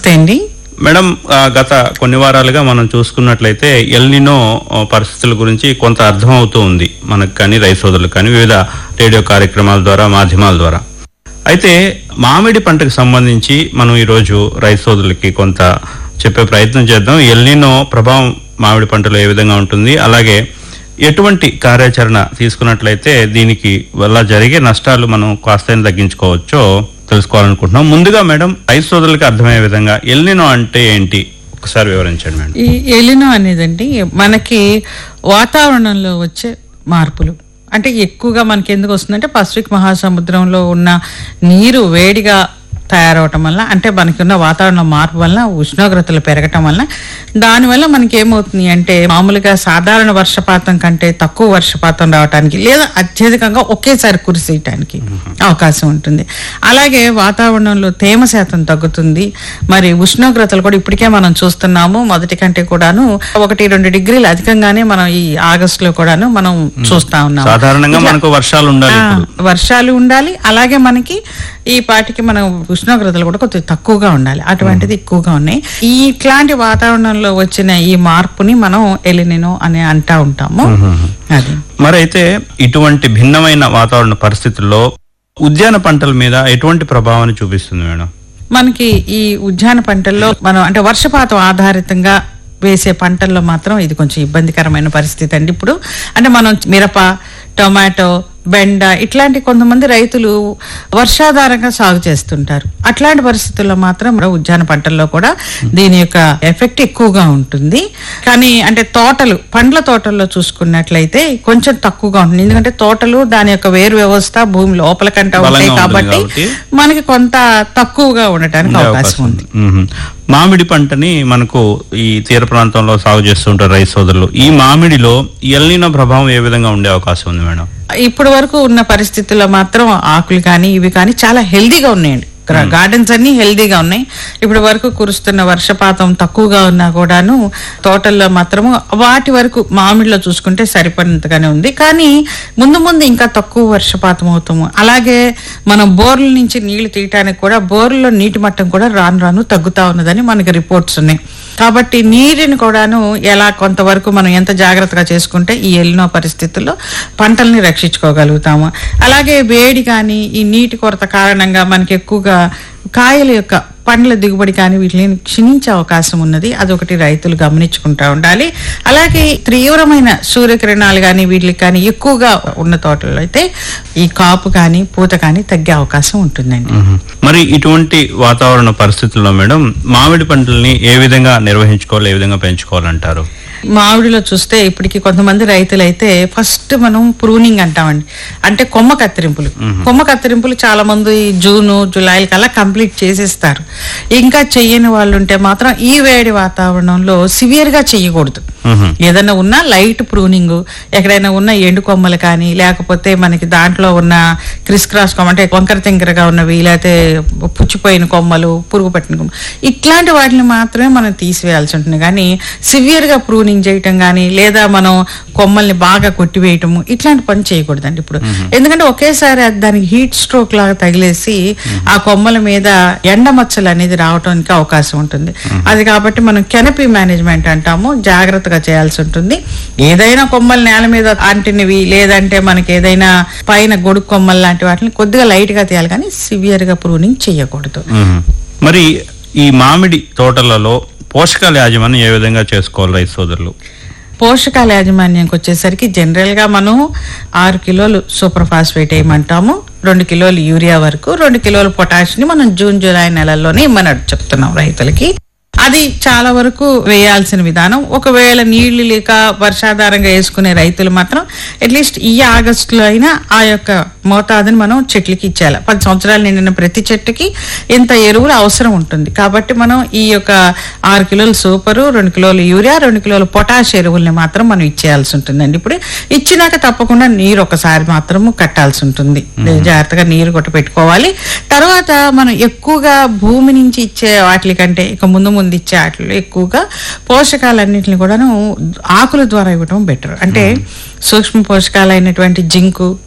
నమస్తే అండి మేడం ఆ, గత కొన్ని వారాలుగా మనం చూసుకున్నట్లయితే ఎల్నినో ఆ, పరిస్థితుల గురించి కొంత అర్థమవుతూ ఉంది మనకు కానీ రైతు సోదరులకు కానీ వివిధ రేడియో కార్యక్రమాల ద్వారా మాధ్యమాల ద్వారా అయితే మామిడి పంటకు సంబంధించి మనం ఈరోజు రైతు సోదరులకి కొంత చెప్పే ప్రయత్నం చేద్దాం ఎల్నినో ప్రభావం మామిడి పంటలో ఏ విధంగా ఉంటుంది అలాగే ఎటువంటి కార్యాచరణ తీసుకున్నట్లయితే దీనికి వల్ల జరిగే నష్టాలు మనం కాస్త తగ్గించుకోవచ్చో తెలుసుకోవాలనుకుంటున్నాం ముందుగా మేడం రైతు సోదరులకి అర్థమయ్యే విధంగా ఎల్నినో అంటే ఏంటి ఒకసారి వివరించండి మేడం ఈ ఎలినో అనేదండి మనకి వాతావరణంలో వచ్చే మార్పులు అంటే ఎక్కువగా మనకి ఎందుకు వస్తుందంటే పసిఫిక్ మహాసముద్రంలో ఉన్న నీరు వేడిగా తయారవటం వల్ల అంటే మనకి ఉన్న వాతావరణ మార్పు వల్ల ఉష్ణోగ్రతలు పెరగటం వల్ల దానివల్ల మనకి ఏమవుతుంది అంటే మామూలుగా సాధారణ వర్షపాతం కంటే తక్కువ వర్షపాతం రావడానికి లేదా అత్యధికంగా ఒకేసారి కురిసేయటానికి అవకాశం ఉంటుంది అలాగే వాతావరణంలో తేమ శాతం తగ్గుతుంది మరి ఉష్ణోగ్రతలు కూడా ఇప్పటికే మనం చూస్తున్నాము మొదటి కంటే కూడాను ఒకటి రెండు డిగ్రీలు అధికంగానే మనం ఈ ఆగస్టులో కూడాను మనం చూస్తా ఉన్నాం సాధారణంగా మనకు వర్షాలు ఉండాలి ఆ, ఇప్పుడు వర్షాలు ఉండాలి అలాగే మనకి ఈ పాటికి మనం ఉష్ణోగ్రతలు కూడా కొద్దిగా తక్కువగా ఉండాలి అటువంటిది ఎక్కువగా ఉన్నాయి ఈ ఇట్లాంటి వాతావరణంలో వచ్చిన ఈ మార్పుని మనం ఎలినినో అని అంటా ఉంటాము అది మరి అయితే ఇటువంటి భిన్నమైన వాతావరణ పరిస్థితుల్లో ఉద్యాన పంటల మీద ఎటువంటి ప్రభావాన్ని చూపిస్తుంది మేడం మనకి ఈ ఉద్యాన పంటల్లో మనం అంటే వర్షపాతం ఆధారితంగా వేసే పంటల్లో మాత్రం ఇది కొంచెం ఇబ్బందికరమైన పరిస్థితి అండి ఇప్పుడు అంటే మనం మిరప టొమాటో బెండ ఇట్లాంటి కొంతమంది రైతులు వర్షాధారంగా సాగు చేస్తుంటారు అట్లాంటి పరిస్థితుల్లో మాత్రం మన ఉద్యాన పంటల్లో కూడా దీని యొక్క ఎఫెక్ట్ ఎక్కువగా ఉంటుంది కానీ అంటే తోటలు పండ్ల తోటల్లో చూసుకున్నట్లయితే కొంచెం తక్కువగా ఉంటుంది ఎందుకంటే తోటలు దాని యొక్క వేరు వ్యవస్థ భూమి లోపల కంటే ఉంటాయి బలంగా ఉంటుంది కాబట్టి కాబట్టి మనకి కొంత తక్కువగా ఉండటానికి ఉండే అవకాశం ఉంది మ్మ్. మామిడి పంటని మనకు ఈ తీర ప్రాంతంలో సాగు చేస్తుంటారు రైతు సోదరులు ఈ మామిడిలో ఎల్నినో ప్రభావం ఏ విధంగా ఉండే అవకాశం ఉంది మేడం ఇప్పటి వరకు ఉన్న పరిస్థితుల్లో మాత్రం ఆకులు కానీ ఇవి కానీ చాలా హెల్దీగా ఉన్నాయండి గ్ర- గార్డెన్స్ అన్ని హెల్దీగా ఉన్నాయి ఇప్పటి వరకు కురుస్తున్న వర్షపాతం తక్కువగా ఉన్నా కూడాను తోటల్లో మాత్రము వాటి వరకు మామిడిలో చూసుకుంటే సరిపడినంతగానే ఉంది కానీ ముందు ముందు ఇంకా తక్కువ వర్షపాతం అవుతాము అలాగే మనం బోర్ల నుంచి నీళ్లు తీయటానికి కూడా బోర్లలో నీటి మట్టం కూడా రాను రాను తగ్గుతా ఉన్నదని మనకి రిపోర్ట్స్ ఉన్నాయి కాబట్టి నీటిని కూడాను ఎలా కొంతవరకు మనం ఎంత జాగ్రత్తగా చేసుకుంటే ఈ ఎల్లినో పరిస్థితుల్లో పంటల్ని రక్షించుకోగలుగుతాము అలాగే వేడి కానీ ఈ నీటి కొరత కారణంగా మనకి ఎక్కువగా కాయల యొక్క పండ్ల దిగుబడి కానీ వీటిని క్షీణించే అవకాశం ఉన్నది అదొకటి రైతులు గమనించుకుంటా ఉండాలి అలాగే తీవ్రమైన సూర్యకిరణాలు కానీ వీటికి కానీ ఎక్కువగా ఉన్న తోటల్లో అయితే ఈ కాపు కానీ పూత కానీ తగ్గే అవకాశం ఉంటుందండి మ్మ్. మరి ఇటువంటి వాతావరణ పరిస్థితుల్లో మేడం మామిడి పంటల్ని ఏ విధంగా నిర్వహించుకోవాలి ఏ విధంగా పెంచుకోవాలంటారు మామిడిలో చూస్తే ఇప్పటికి కొంతమంది రైతులు అయితే ఫస్ట్ మనం ప్రూనింగ్ అంటామండి అంటే కొమ్మ కత్తిరింపులు కొమ్మ కత్తిరింపులు చాలా మంది జూను జూలై కల్లా కంప్లీట్ చేసేస్తారు ఇంకా చెయ్యని వాళ్ళు ఉంటే మాత్రం ఈ వేడి వాతావరణంలో సివియర్ గా చెయ్యకూడదు మ్మ్. ఏదైనా ఉన్నా లైట్ ప్రూనింగ్ ఎక్కడైనా ఉన్న ఎండు కొమ్మలు కానీ లేకపోతే మనకి దాంట్లో ఉన్న క్రిస్ క్రాస్ కొమ్మ అంటే వంకర తింకరగా ఉన్నవి లేకపోతే పుచ్చిపోయిన కొమ్మలు పురుగు పట్టిన కొమ్మలు ఇట్లాంటి వాటిని మాత్రమే మనం తీసివేయాల్సి ఉంటుంది కానీ సివియర్ గా ప్రూనింగ్ చేయటం కానీ లేదా మనం కొమ్మల్ని బాగా కొట్టివేయటము ఇట్లాంటి పని చేయకూడదండి ఇప్పుడు ఎందుకంటే ఒకేసారి అది దానికి హీట్ స్ట్రోక్ లాగా తగిలేసి ఆ కొమ్మల మీద ఎండ మచ్చలు అనేది రావడానికి అవకాశం ఉంటుంది అది కాబట్టి మనం కెనపీ మేనేజ్మెంట్ అంటాము జాగ్రత్తగా చేయాల్సి ఉంటుంది ఏదైనా కొమ్మలు నేల మీద అంటినవి లేదంటే మనకి ఏదైనా పైన గొడుగు కొమ్మలు లాంటి వాటిని కొద్దిగా లైట్ గా తీయాలి కానీ సివియర్ గా ప్రూనింగ్ చేయకూడదు మ్మ్. మరి ఈ మామిడి తోటలలో పోషకాల యాజమాన్యం ఏ విధంగా చేసుకోవాలి రైతు సోదరులు పోషకాల యాజమాన్యంకి వచ్చేసరికి జనరల్ గా మనం ఆరు కిలోలు సూపర్ ఫాస్ఫేట్ వేయమంటాము రెండు కిలోలు యూరియా వరకు రెండు కిలోలు పొటాష్ ని మనం జూన్ జూలై నెలల్లోనే ఇమ్మని చెప్తున్నాం రైతులకి అది చాలా వరకు వేయాల్సిన విధానం ఒకవేళ నీళ్లు లేక వర్షాధారంగా వేసుకునే రైతులు మాత్రం అట్లీస్ట్ ఈ ఆగస్టులో అయినా ఆ యొక్క మోతాదుని మనం చెట్లకి ఇచ్చేయాలి పది సంవత్సరాలు నిండిన ప్రతి చెట్టుకి ఇంత ఎరువులు అవసరం ఉంటుంది కాబట్టి మనం ఈ యొక్క ఆరు కిలోలు సూపరు రెండు కిలోలు యూరియా రెండు కిలోలు పొటాష్ ఎరువుల్ని మాత్రం మనం ఇచ్చేయాల్సి ఉంటుందండి ఇప్పుడు ఇచ్చినాక తప్పకుండా నీరు ఒకసారి మాత్రము కట్టాల్సి ఉంటుంది జాగ్రత్తగా నీరు కొట్ట పెట్టుకోవాలి తర్వాత మనం ఎక్కువగా భూమి నుంచి ఇచ్చే వాటి కంటే ఇక ముందు ముందు ఇచ్చే వాటిలో ఎక్కువగా పోషకాలన్నింటిని కూడాను ఆకుల ద్వారా ఇవ్వడం బెటర్ అంటే సూక్ష్మ పోషకాలైనటువంటి జింకు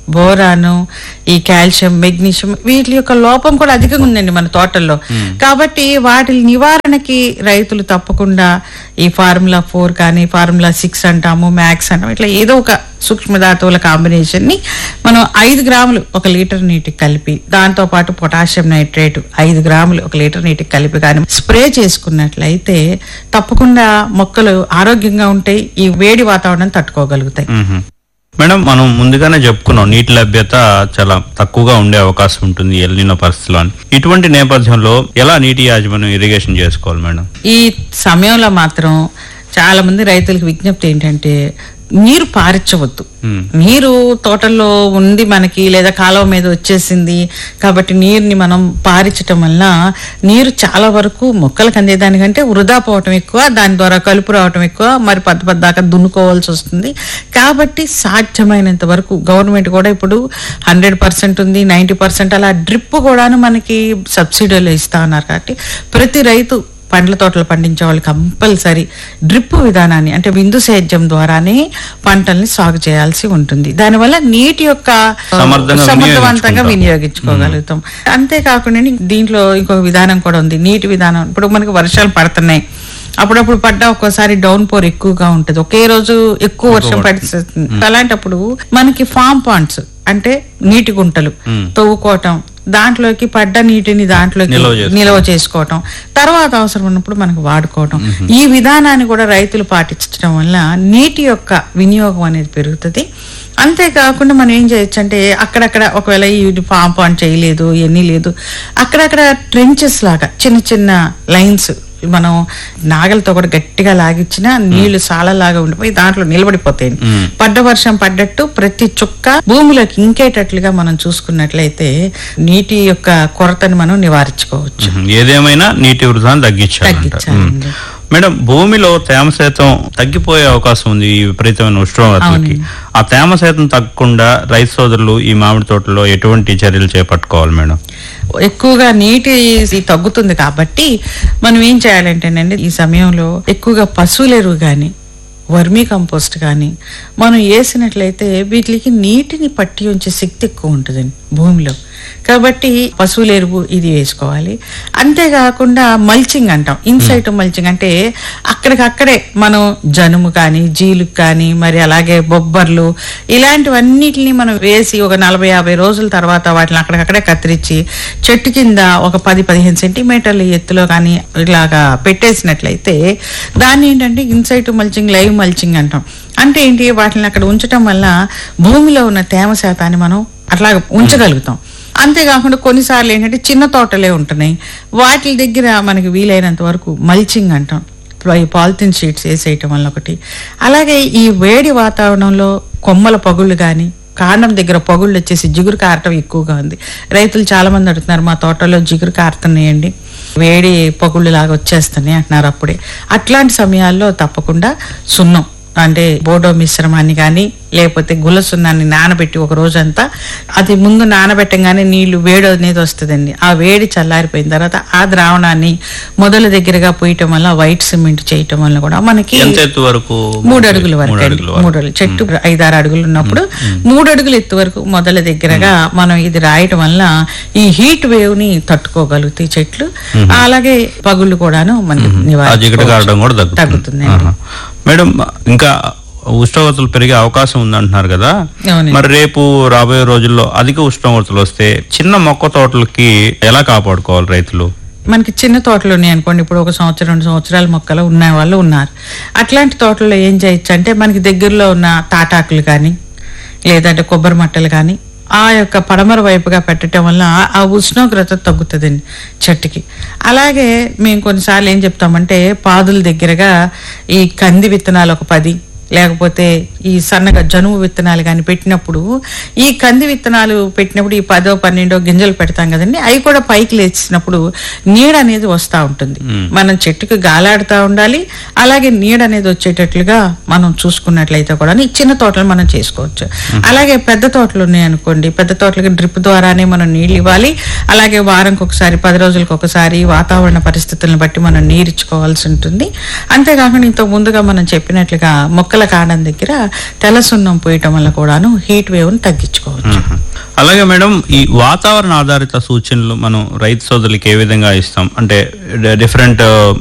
బోరాను ఈ కాల్షియం మెగ్నీషియం వీటి యొక్క లోపం కూడా అధికంగా ఉందండి మన తోటల్లో కాబట్టి వాటి నివారణకి రైతులు తప్పకుండా ఈ ఫార్ములా ఫోర్ కానీ ఫార్ములా సిక్స్ అంటాము మ్యాక్స్ అంటాము ఇట్లా ఏదో ఒక సూక్ష్మధాతువుల కాంబినేషన్ ని మనం ఐదు గ్రాములు ఒక లీటర్ నీటికి కలిపి దాంతో పాటు పొటాషియం నైట్రేట్ ఐదు గ్రాములు ఒక లీటర్ నీటికి కలిపి కానీ స్ప్రే చేసుకున్నట్లయితే తప్పకుండా మొక్కలు ఆరోగ్యంగా ఉంటాయి ఈ వేడి వాతావరణం తట్టుకోగలుగుతాయి మ్మ్. మేడం మనం ముందుగానే చెప్పుకున్నాం నీటి లభ్యత చాలా తక్కువగా ఉండే అవకాశం ఉంటుంది ఎల్లిన పరిస్థితిలో అని. ఇటువంటి నేపథ్యంలో ఎలా నీటి యాజమాన్యం ఇరిగేషన్ చేసుకోవాలి మేడం ఈ సమయంలో మాత్రం చాలా మంది రైతులకు విజ్ఞప్తి ఏంటంటే నీరు పారించవద్దు మ్మ్. నీరు తోటల్లో ఉంది మనకి లేదా కాలువ మీద వచ్చేసింది కాబట్టి నీరుని మనం పారించటం వల్ల నీరు చాలా వరకు మొక్కలకు అందేదానికంటే వృధా పోవటం ఎక్కువ దాని ద్వారా కలుపు రావటం ఎక్కువ మరి పద్ద పద్దాక దున్నుకోవాల్సి వస్తుంది కాబట్టి సాధ్యమైనంత వరకు గవర్నమెంట్ కూడా ఇప్పుడు హండ్రెడ్ పర్సెంట్ ఉంది నైంటీ పర్సెంట్ అలా డ్రిప్ కూడాను మనకి సబ్సిడీలు ఇస్తా ఉన్నారు కాబట్టి ప్రతి రైతు పండ్ల తోటలు పండించే వాళ్ళు కంపల్సరీ డ్రిప్ విధానాన్ని అంటే బిందు సేద్యం ద్వారానే పంటల్ని సాగు చేయాల్సి ఉంటుంది దానివల్ల నీటి యొక్క సమర్థంగా సమర్థవంతంగా వినియోగించుకుంటాం. వినియోగించుకోగలుగుతాం అంతేకాకుండా దీంట్లో ఇంకొక విధానం కూడా ఉంది నీటి విధానం ఇప్పుడు మనకి వర్షాలు పడుతున్నాయి అప్పుడప్పుడు పడ్డా ఒక్కోసారి డౌన్ పోర్ ఎక్కువగా ఉంటుంది ఒకే రోజు ఎక్కువ వర్షం పడుతుంది అలాంటప్పుడు మనకి ఫామ్ పాండ్స్ అంటే నీటి గుంటలు మ్మ్. తవ్వుకోవటం దాంట్లోకి పడ్డ నీటిని దాంట్లోకి నిల్వ చేసుకోవటం. నిల్వ చేసుకోవటం తర్వాత అవసరం ఉన్నప్పుడు మనకు వాడుకోవటం ఈ విధానాన్ని కూడా రైతులు పాటించడం వల్ల నీటి యొక్క వినియోగం అనేది పెరుగుతుంది అంతేకాకుండా మనం ఏం చేయొచ్చు అంటే అక్కడక్కడ ఒకవేళ ఈ ఫామ్ పాండ్ చేయలేదు ఇవన్నీ లేదు అక్కడక్కడ ట్రెంచెస్ లాగా చిన్న చిన్న లైన్స్ మనం నాగలతో కూడా గట్టిగా లాగిచ్చిన నీళ్లు సాలలాగా ఉండిపోయి దాంట్లో నిలబడిపోతాయి మ్మ్. పడ్డ వర్షం పడ్డట్టు ప్రతి చుక్క భూమిలోకి ఇంకేటట్లుగా మనం చూసుకున్నట్లయితే నీటి యొక్క కొరతని మనం నివారించుకోవచ్చు మ్మ్. ఏదేమైనా నీటి వృధాన్ని తగ్గించాలంట తగ్గించాలండి. మ్మ్. మేడం భూమిలో తేమ శాతం తగ్గిపోయే అవకాశం ఉంది ఈ విపరీతమైన ఉష్ణోగ్రతలకి ఆ తేమ శాతం తగ్గకుండా రైతు సోదరులు ఈ మామిడి తోటలో ఎటువంటి చర్యలు చేపట్టుకోవాలి మేడం ఎక్కువగా నీటి ఇది తగ్గుతుంది కాబట్టి మనం ఏం చేయాలంటేనండి ఈ సమయంలో ఎక్కువగా పశువుల ఎరువు కానీ వర్మీ కంపోస్ట్ కానీ మనం వేసినట్లయితే వీటికి నీటిని పట్టి ఉంచే శక్తి ఎక్కువ ఉంటుందండి భూమిలో కాబట్టి పశువుల ఎరువు ఇది వేసుకోవాలి అంతేకాకుండా మల్చింగ్ అంటాం ఇన్సైట్ మల్చింగ్ అంటే అక్కడికక్కడే మనం జనుము కానీ జీలుకు కానీ మరి అలాగే బొబ్బర్లు ఇలాంటివన్నిటిని మనం వేసి ఒక నలభై యాభై రోజుల తర్వాత వాటిని అక్కడికక్కడే కత్తిరించి చెట్టు కింద ఒక పది పదిహేను సెంటీమీటర్ల ఎత్తులో కానీ ఇలాగా పెట్టేసినట్లయితే దాన్ని ఏంటంటే ఇన్సైట్ మల్చింగ్ లైవ్ మల్చింగ్ అంటాం అంటే ఏంటి వాటిని అక్కడ ఉంచటం వల్ల భూమిలో ఉన్న తేమ శాతాన్ని మనం అట్లా ఉంచగలుగుతాం అంతేకాకుండా కొన్నిసార్లు ఏంటంటే చిన్న తోటలే ఉంటున్నాయి వాటి దగ్గర మనకి వీలైనంత వరకు మల్చింగ్ అంటాం ఈ పాలిథిన్ షీట్స్ వేసేయటం వల్ల ఒకటి అలాగే ఈ వేడి వాతావరణంలో కొమ్మల పగుళ్ళు కానీ కాండం దగ్గర పగుళ్ళు వచ్చేసి జిగురు కారటం ఎక్కువగా ఉంది రైతులు చాలా మంది అడుగుతున్నారు మా తోటలో జిగురు కారుతున్నాయండి వేడి పగుళ్ళు లాగా వచ్చేస్తున్నాయి అంటున్నారు అప్పుడే అట్లాంటి సమయాల్లో తప్పకుండా సున్నం అంటే బోడో మిశ్రమాన్ని కానీ లేకపోతే గుల్ల సున్నాన్ని నానబెట్టి ఒక రోజంతా అది ముందు నానబెట్టంగానే నీళ్లు వేడి అనేది వస్తుందండి ఆ వేడి చల్లారిపోయిన తర్వాత ఆ ద్రావణాన్ని మొదల దగ్గరగా పోయటం వల్ల వైట్ సిమెంట్ చేయటం వల్ల కూడా మనకి ఎంత ఎత్తు వరకు మూడు అడుగుల వరకు మూడు అండి. అడుగుల వరకు. మూడు అడుగులు చెట్టు ఐదారు అడుగులు ఉన్నప్పుడు మూడు అడుగులు ఎత్తు వరకు మొదల దగ్గరగా మనం ఇది రాయటం వల్ల ఈ హీట్ వేవ్ ని తట్టుకోగలుగుతాయి చెట్లు అలాగే పగుళ్ళు కూడాను మనకి ఆ జిగట నివారించుకోవచ్చు. కారడం కూడా తగ్గుతుంది తగ్గుతుందండి. ఆహా. మేడం ఇంకా ఉష్ణోగ్రతలు పెరిగే అవకాశం ఉందంటున్నారు కదా అవునండి. మరి రేపు రాబోయే రోజుల్లో అధిక ఉష్ణోగ్రతలు వస్తే చిన్న మొక్క తోటలకి ఎలా కాపాడుకోవాలి రైతులు మనకి చిన్న తోటలు ఉన్నాయి అనుకోండి ఇప్పుడు ఒక సంవత్సరం రెండు సంవత్సరాల మొక్కలు ఉన్న వాళ్ళు ఉన్నారు అట్లాంటి తోటల్లో ఏం చేయొచ్చు అంటే మనకి దగ్గరలో ఉన్న తాటాకులు కానీ లేదంటే కొబ్బరి మట్టలు కానీ ఆ యొక్క పడమర వైపుగా పెట్టడం వల్ల ఆ- ఆ ఉష్ణోగ్రత తగ్గుతుందండి చెట్టుకి అలాగే మేము కొన్నిసార్లు ఏం చెప్తామంటే పాదుల దగ్గరగా ఈ కంది విత్తనాలు ఒక పది లేకపోతే ఈ సన్నగా జనుము విత్తనాలు కానీ పెట్టినప్పుడు ఈ కంది విత్తనాలు పెట్టినప్పుడు ఈ పదో పన్నెండో గింజలు పెడతాం కదండి అవి కూడా పైకి లేచినప్పుడు నీడ అనేది వస్తూ ఉంటుంది మనం చెట్టుకు గాలాడుతూ ఉండాలి అలాగే నీడ అనేది వచ్చేటట్లుగా మనం చూసుకున్నట్లయితే కూడా ఈ చిన్న తోటలు మనం చేసుకోవచ్చు అలాగే పెద్ద తోటలు ఉన్నాయి అనుకోండి పెద్ద తోటలకి డ్రిప్ ద్వారానే మనం నీళ్ళు ఇవ్వాలి అలాగే వారంకి ఒకసారి పది రోజులకు ఒకసారి వాతావరణ పరిస్థితులను బట్టి మనం నీరు ఇచ్చుకోవాల్సి ఉంటుంది అంతేకాకుండా ఇంత ముందుగా మనం చెప్పినట్లుగా మొక్కల కాండం దగ్గర తెల్ల సున్నం పోయటం వల్ల కూడాను హీట్ వేవ్ ని తగ్గించుకోవచ్చు మ్మ్. అలాగే మేడం ఈ వాతావరణ ఆధారిత సూచనలు మనం రైతు సోదరులకి ఏ విధంగా ఇస్తాం అంటే డిఫరెంట్